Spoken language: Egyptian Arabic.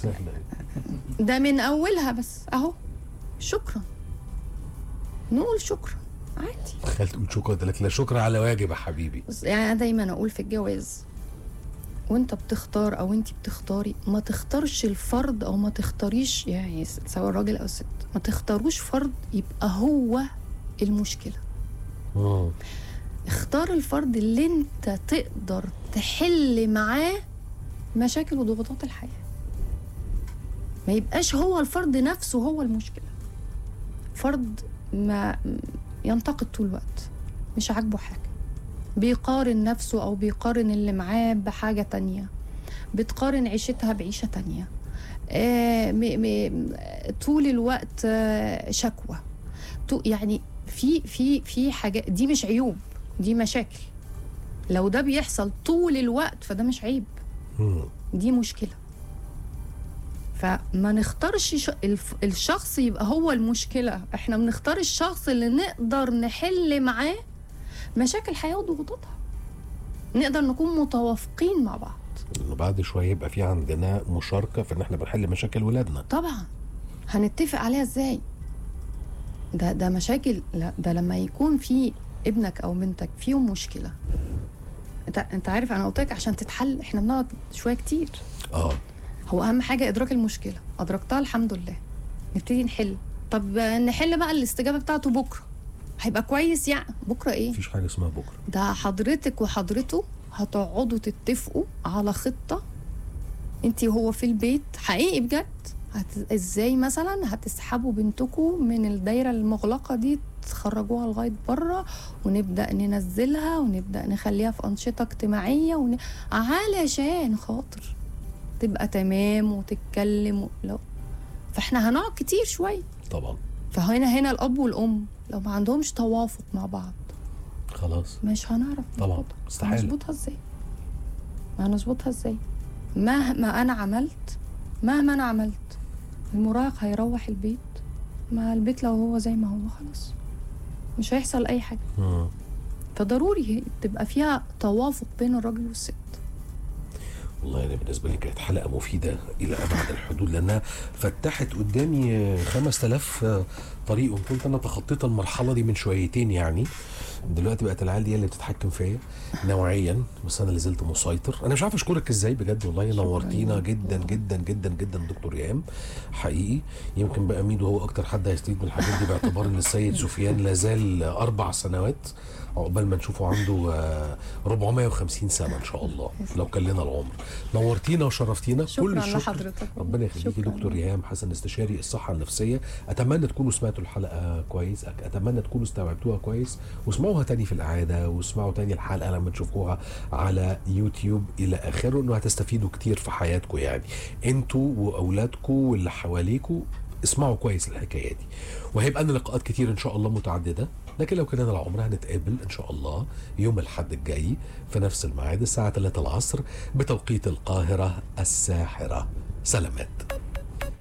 سهله ده من اولها بس اهو شكرا نقول شكرا عادي تخيل تقول شكرا قلت لك لا شكر على واجب يا حبيبي بص، يعني انا دايما اقول في الجواز وانت بتختار او انت بتختاري ما تختارش الفرد او ما تختاريش يعني سواء الراجل او الست ما تختاروش فرد يبقى هو المشكله مم. اختار الفرد اللي انت تقدر تحل معاه مشاكل وضغوطات الحياه ما يبقاش هو الفرد نفسه هو المشكله فرد ما ينتقد طول الوقت مش عاجبه حاجه بيقارن نفسه او بيقارن اللي معاه بحاجه تانية بتقارن عيشتها بعيشه تانية آه م م طول الوقت آه شكوى تو- يعني في في في حاجات دي مش عيوب دي مشاكل لو ده بيحصل طول الوقت فده مش عيب مم. دي مشكله فما نختارش ش- الف- الشخص يبقى هو المشكله احنا بنختار الشخص اللي نقدر نحل معاه مشاكل الحياه وضغوطاتها نقدر نكون متوافقين مع بعض إنه بعد شويه يبقى في عندنا مشاركه في ان احنا بنحل مشاكل ولادنا طبعا هنتفق عليها ازاي ده ده مشاكل لا ده لما يكون في ابنك او بنتك فيهم مشكله انت انت عارف انا قلت لك عشان تتحل احنا بنقعد شويه كتير اه هو اهم حاجه ادراك المشكله ادركتها الحمد لله نبتدي نحل طب نحل بقى الاستجابه بتاعته بكره هيبقى كويس يعني بكره ايه مفيش حاجه اسمها بكره ده حضرتك وحضرته هتقعدوا تتفقوا على خطه انت وهو في البيت حقيقي بجد هت... ازاي مثلا هتسحبوا بنتكم من الدايره المغلقه دي تخرجوها لغايه بره ونبدا ننزلها ونبدا نخليها في انشطه اجتماعيه ون... علشان خاطر تبقى تمام وتتكلم و... لو فاحنا هنقعد كتير شويه طبعا فهنا هنا الاب والام لو ما عندهمش توافق مع بعض خلاص مش هنعرف طبعا، نظبطها. استحالة. هنظبطها ازاي هنظبطها ازاي مهما انا عملت مهما انا عملت المراهق هيروح البيت مع البيت لو هو زي ما هو خلاص مش هيحصل اي حاجه مم. فضروري تبقى فيها توافق بين الراجل والست والله انا بالنسبه لي كانت حلقه مفيده الى ابعد الحدود لانها فتحت قدامي 5000 طريق وكنت انا تخطيت المرحله دي من شويتين يعني دلوقتي بقت العيال دي هي اللي بتتحكم فيا نوعيا بس انا اللي زلت مسيطر انا مش عارف اشكرك ازاي بجد والله نورتينا جدا جدا جدا جدا دكتور ايهام حقيقي يمكن بقى ميدو هو اكتر حد هيستفيد من الحاجات دي باعتبار ان السيد سفيان لازال اربع سنوات عقبال ما نشوفه عنده آه، 450 سنه ان شاء الله لو كان لنا العمر نورتينا وشرفتينا شكراً الشكر لحضرتك. ربنا يخليكي شكراً. دكتور ايهام حسن استشاري الصحه النفسيه اتمنى تكونوا سمعتوا الحلقه كويس أك- اتمنى تكونوا استوعبتوها كويس واسمعوها تاني في الاعاده واسمعوا تاني الحلقه لما تشوفوها على يوتيوب الى اخره انه هتستفيدوا كتير في حياتكم يعني انتوا واولادكم واللي حواليكوا اسمعوا كويس الحكايه دي وهيبقى لنا لقاءات كتير ان شاء الله متعدده لكن لو كان لنا العمر هنتقابل ان شاء الله يوم الاحد الجاي في نفس الميعاد الساعه 3 العصر بتوقيت القاهره الساحره سلامات